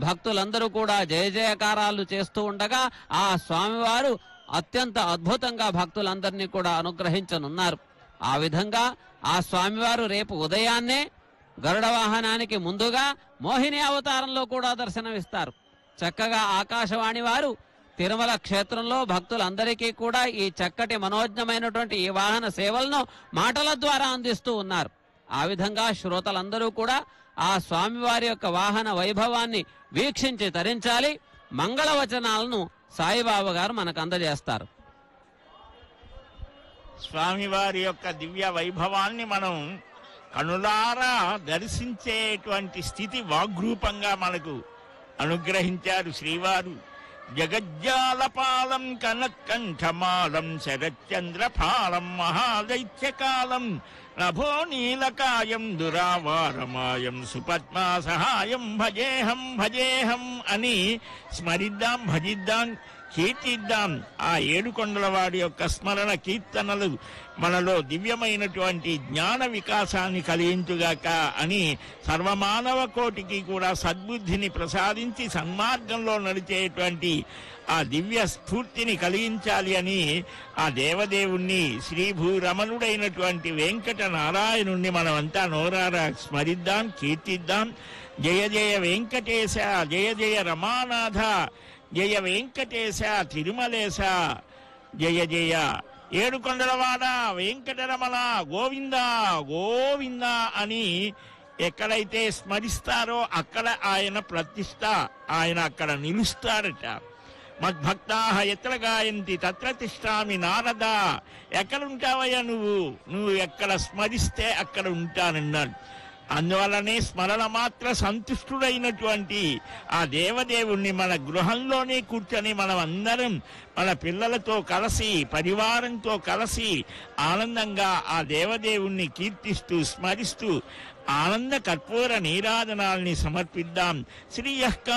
భక్తులందరూ కూడా జయ జయకారాలు చేస్తూ ఉండగా ఆ స్వామివారు అత్యంత అద్భుతంగా భక్తులందరినీ కూడా అనుగ్రహించనున్నారు ఆ విధంగా ఆ స్వామివారు రేపు ఉదయాన్నే గరుడ వాహనానికి ముందుగా మోహిని అవతారంలో కూడా దర్శనమిస్తారు చక్కగా ఆకాశవాణి వారు తిరుమల క్షేత్రంలో భక్తులందరికీ కూడా ఈ చక్కటి మనోజ్ఞమైనటువంటి ఈ వాహన సేవలను మాటల ద్వారా అందిస్తూ ఉన్నారు ఆ విధంగా శ్రోతలందరూ కూడా ఆ స్వామివారి యొక్క వాహన వైభవాన్ని వీక్షించి తరించాలి మంగళవచనాలను సాయిబాబా గారు మనకు అందజేస్తారు స్వామివారి యొక్క దివ్య వైభవాన్ని మనం కనులారా దర్శించేటువంటి స్థితి వాగ్రూపంగా మనకు అనుగ్రహించారు శ్రీవారు జగజ్జాలపాలం కనత్కంఠమాలం శరచంద్రపాలం మహాదైత్యకాలం నభో నీలకాయం దురావారమాయం సుపద్మా సహాయం భజేహం భజేహం అని స్మరిద్దాం భజిద్దాం కీర్తిద్దాం ఆ ఏడుకొండల వాడి యొక్క స్మరణ కీర్తనలు మనలో దివ్యమైనటువంటి జ్ఞాన వికాసాన్ని కలిగించుగాక అని సర్వమానవ కోటికి కూడా సద్బుద్ధిని ప్రసాదించి సన్మార్గంలో నడిచేటువంటి ఆ దివ్య స్ఫూర్తిని కలిగించాలి అని ఆ దేవదేవుణ్ణి శ్రీభూరమణుడైనటువంటి వెంకట నారాయణుణ్ణి మనమంతా నోరారా స్మరిద్దాం కీర్తిద్దాం జయ జయ వెంకటేశ జయ జయ రమానాథ జయ వెంకటేశ తిరుమలేశ జయ జయ ఏడుకొండలవాడ వెంకటరమణ గోవింద గోవింద అని ఎక్కడైతే స్మరిస్తారో అక్కడ ఆయన ప్రతిష్ట ఆయన అక్కడ నిలుస్తారట మద్భక్తా ఎత్ర గాయంతి తత్ర తిష్టామి నారద ఎక్కడుంటావయ్యా నువ్వు నువ్వు ఎక్కడ స్మరిస్తే అక్కడ ఉంటానన్నాడు అందువల్లనే స్మరణ మాత్ర సంతుష్టుడైనటువంటి ఆ దేవదేవుణ్ణి మన గృహంలోనే కూర్చొని మనం అందరం మన పిల్లలతో కలిసి పరివారంతో కలిసి ఆనందంగా ఆ దేవదేవుణ్ణి కీర్తిస్తూ స్మరిస్తూ ఆనంద కర్పూర నీరాజనాల్ని సమర్పిద్దాం శ్రీయః